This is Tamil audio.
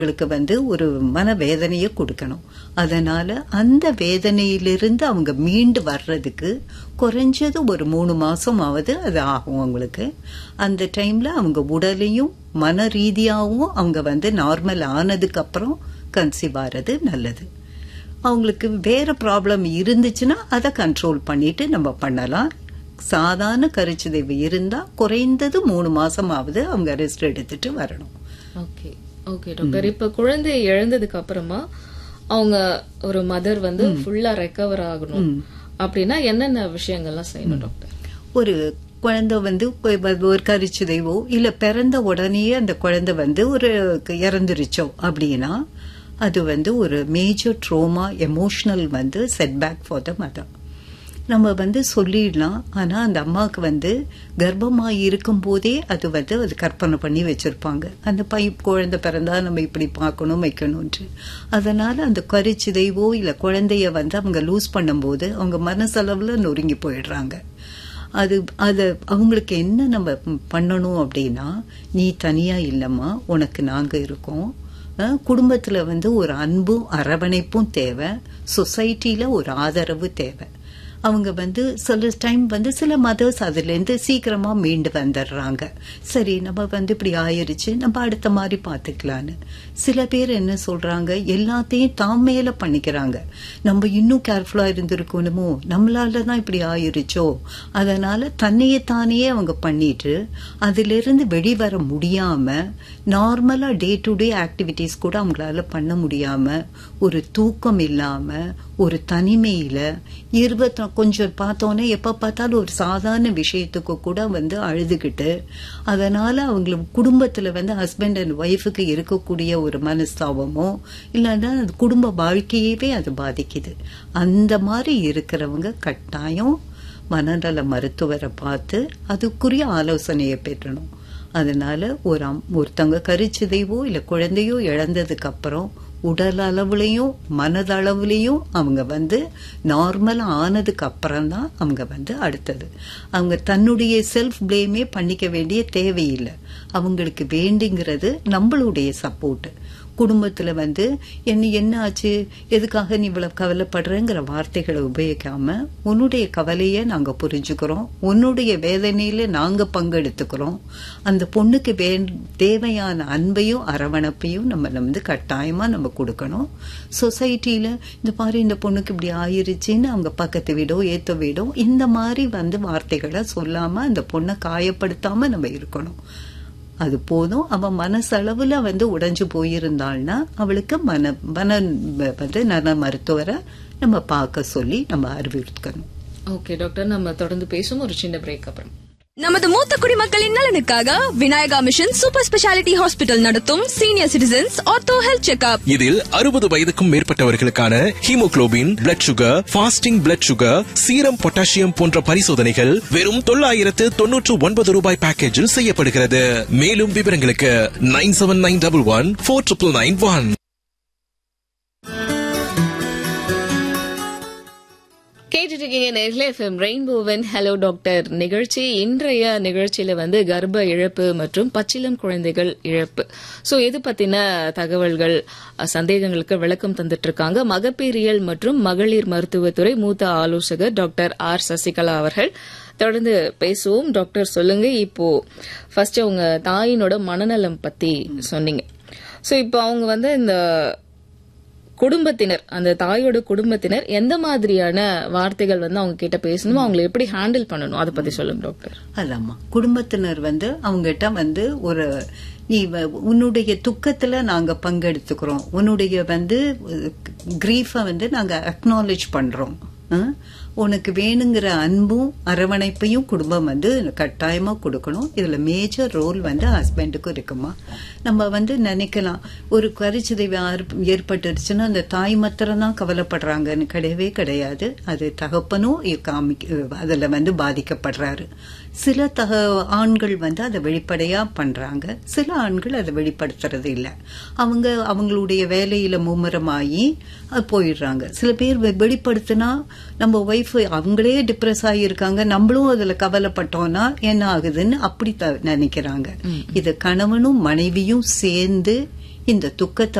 அவங்களுக்கு வந்து ஒரு மனவேதனையை கொடுக்கணும் அதனால அந்த வேதனையிலிருந்து அவங்க மீண்டு வர்றதுக்கு குறைஞ்சது ஒரு மூணு மாசமாவது அது ஆகும் அவங்களுக்கு அந்த டைம்ல அவங்க உடலையும் மன ரீதியாகவும் அவங்க வந்து நார்மல் ஆனதுக்கு அப்புறம் கன்சீவ் ஆறது நல்லது அவங்களுக்கு வேற ப்ராப்ளம் இருந்துச்சுன்னா அதை கண்ட்ரோல் பண்ணிட்டு நம்ம பண்ணலாம் சாதாரண கருச்சிதைவு இருந்தா குறைந்தது மூணு மாசமாவது அவங்க ரெஸ்ட் எடுத்துட்டு வரணும் ஓகே ஓகே டாக்டர் இப்ப குழந்தை இழந்ததுக்கு அப்புறமா அவங்க ஒரு மதர் வந்து ஃபுல்லா ரெக்கவர் ஆகணும் அப்படின்னா என்னென்ன விஷயங்கள்லாம் செய்யணும் டாக்டர் ஒரு குழந்தை வந்து கொ- ஒரு கருச்சிதைவோ இல்ல பிறந்த உடனேயே அந்த குழந்தை வந்து ஒரு இறந்துருச்சோ அப்படின்னா அது வந்து ஒரு மேஜர் ட்ரோமா எமோஷனல் வந்து செட்பேக் ஃபார் த மதர் நம்ம வந்து சொல்லிடலாம் ஆனா அந்த அம்மாவுக்கு வந்து கர்ப்பமா இருக்கும் போதே அது வந்து அது கற்பனை பண்ணி வச்சிருப்பாங்க அந்த பை குழந்தை பிறந்தா நம்ம இப்படி பார்க்கணும் வைக்கணும்ட்டு அதனால அந்த கருச்சிதைவோ இல்ல குழந்தைய வந்து அவங்க லூஸ் பண்ணும்போது அவங்க மனசளவுல நொறுங்கி போயிடுறாங்க அது அது அவங்களுக்கு என்ன நம்ம பண்ணணும் அப்படின்னா நீ தனியா இல்லம்மா உனக்கு நாங்க இருக்கோம் அஹ், குடும்பத்துல வந்து ஒரு அன்பும் அரவணைப்பும் தேவை சொசைட்டில ஒரு ஆதரவு தேவை அவங்க வந்து சில டைம் வந்து சில மதர்ஸ் அதுலேருந்து சீக்கிரமா மீண்டு வந்துடுறாங்க சரி நம்ம வந்து இப்படி ஆயிருச்சு நம்ம அடுத்த மாதிரி பார்த்துக்கலான்னு சில பேர் என்ன சொல்றாங்க எல்லாத்தையும் தாம் மேல பண்ணிக்கிறாங்க நம்ம இன்னும் கேர்ஃபுல்லா இருந்திருக்கணுமோ நம்மளால தான் இப்படி ஆயிருச்சோ அதனால தன்னையே தானே அவங்க பண்ணிட்டு அதிலிருந்து வெளிவர முடியாம நார்மலா டே டு டே ஆக்டிவிட்டிஸ் கூட அவங்களால பண்ண முடியாம ஒரு தூக்கம் இல்லாம ஒரு தனிமையில இருபத்தி கொஞ்சம் பார்த்தோன்னே எப்ப பார்த்தாலும் ஒரு சாதாரண விஷயத்துக்கு கூட வந்து அழுதுகிட்டு அதனால அவங்களுக்கு குடும்பத்துல வந்து ஹஸ்பண்ட் அண்ட் ஒய்ஃபுக்கு இருக்கக்கூடிய ஒரு மனஸ்தாபமோ இல்லைன்னா அது குடும்ப வாழ்க்கையவே அது பாதிக்குது அந்த மாதிரி இருக்கிறவங்க கட்டாயம் மனநல மருத்துவரை பார்த்து அதுக்குரிய ஆலோசனையை பெற்றணும் அதனால ஒரு அம்- ஒருத்தவங்க கருச்சிதைவோ இல்ல குழந்தையோ இழந்ததுக்கு அப்புறம் உடல் அளவுலயும் மனதளவுலயும் அவங்க வந்து நார்மல் ஆனதுக்கு அப்புறம் தான் அவங்க வந்து அடுத்தது அவங்க தன்னுடைய செல்ஃப் பிளேமே பண்ணிக்க வேண்டிய தேவையில்லை அவங்களுக்கு வேண்டிங்கிறது நம்மளுடைய சப்போர்ட் குடும்பத்துல வந்து என்ன என்ன ஆச்சு எதுக்காக நீ இவ்வளவு கவலைப்படுறங்கிற வார்த்தைகளை உபயோகிக்காம உன்னுடைய கவலையை நாங்க புரிஞ்சுக்கிறோம் உன்னுடைய வேதனையில நாங்க பங்கெடுத்துக்கிறோம் அந்த பொண்ணுக்கு வே தேவையான அன்பையும் அரவணைப்பையும் நம்ம வந்து கட்டாயமா நம்ம கொடுக்கணும் சொசைட்டில இந்த மாதிரி இந்த பொண்ணுக்கு இப்படி ஆயிருச்சுன்னு அவங்க பக்கத்து வீடோ ஏத்த வீடோ இந்த மாதிரி வந்து வார்த்தைகளை சொல்லாம அந்த பொண்ணை காயப்படுத்தாம நம்ம இருக்கணும் அது போதும் அவன் மனசளவுல வந்து உடைஞ்சு போயிருந்தாள்னா அவளுக்கு மன மன வந்து நல மருத்துவரை நம்ம பார்க்க சொல்லி நம்ம அறிவுறுத்தணும் ஓகே டாக்டர் நம்ம தொடர்ந்து பேசும் ஒரு சின்ன பிரேக் அப்புறம் நமது மூத்த குடிமக்களின் நலனுக்காக Vinayaka mission super speciality hospital நடத்தும் senior citizens ortho health checkup இதில் அறுபது வயதுக்கும் மேற்பட்டவர்களுக்கான haemoglobin blood sugar fasting blood sugar serum potassium போன்ற பரிசோதனைகள் வெறும் தொள்ளாயிரத்து தொன்னூற்று ஒன்பது ரூபாய் பேக்கேஜில் செய்யப்படுகிறது மேலும் விவரங்களுக்கு nine seven nine double one four triple nine one கேட்டுட்டு இருக்கீங்க நேரில் எஃப்எம் ரெயின்போவன் ஹலோ டாக்டர் நிகழ்ச்சி இன்றைய நிகழ்ச்சியில வந்து கர்ப்ப இழப்பு மற்றும் பச்சிளம் குழந்தைகள் இழப்பு சோ இது பத்தின தகவல்கள் அஹ், சந்தேகங்களுக்கு விளக்கம் தந்துட்டு இருக்காங்க மகப்பேறியல் மற்றும் மகளிர் மருத்துவத்துறை மூத்த ஆலோசகர் டாக்டர் ஆர் சசிகலா அவர்கள் தொடர்ந்து பேசுவோம் டாக்டர் சொல்லுங்க இப்போ ஃபர்ஸ்ட் அவங்க தாயினோட மனநலம் பத்தி சொன்னீங்க சோ இப்போ அவங்க வந்து இந்த குடும்பத்தினர் அந்த தாயோட குடும்பத்தினர் எந்த மாதிரியான வார்த்தைகள் வந்து அவங்க கிட்ட பேசணும் அவங்களை எப்படி ஹேண்டில் பண்ணணும் அதை பத்தி சொல்லுங்க டாக்டர் அல்லாமா குடும்பத்தினர் வந்து அவங்ககிட்ட வந்து ஒரு நீ வ- உன்னுடைய துக்கத்துல நாங்க பங்கெடுத்துக்கிறோம் உன்னுடைய வந்து கிரீஃபை வந்து நாங்க அக்னாலேஜ் பண்றோம் அஹ்? உனக்கு வேணுங்கிற அன்பும் அரவணைப்பையும் குடும்பம் வந்து கட்டாயமா கொடுக்கணும் இதுல மேஜர் ரோல் வந்து ஹஸ்பண்டுக்கும் இருக்குமா நம்ம வந்து நினைக்கலாம் ஒரு கருச்சிதைவு ஆர்- ஏற்பட்டுருச்சுன்னா அந்த தாய் மாத்திரம் தான் கவலைப்படுறாங்கன்னு கிடையவே கிடையாது அது தகப்பனும் இ- காமிக்க அதுல வந்து பாதிக்கப்படுறாரு சில தக ஆண்கள் வந்து அதை வெளிப்படையா பண்றாங்க சில ஆண்கள் அதை வெளிப்படுத்துறது இல்ல அவங்க அவங்களுடைய வேலையில மும்முரமாகி அது போயிடுறாங்க சில பேர் வெ- வெளிப்படுத்தினா நம்ம ஒய்ஃப் அவங்களே டிப்ரெஸ் ஆகியிருக்காங்க நம்மளும் அதுல கவலைப்பட்டோம்னா என்ன ஆகுதுன்னு அப்படி த- நினைக்கிறாங்க இது கணவனும் மனைவியும் சேர்ந்து இந்த துக்கத்தை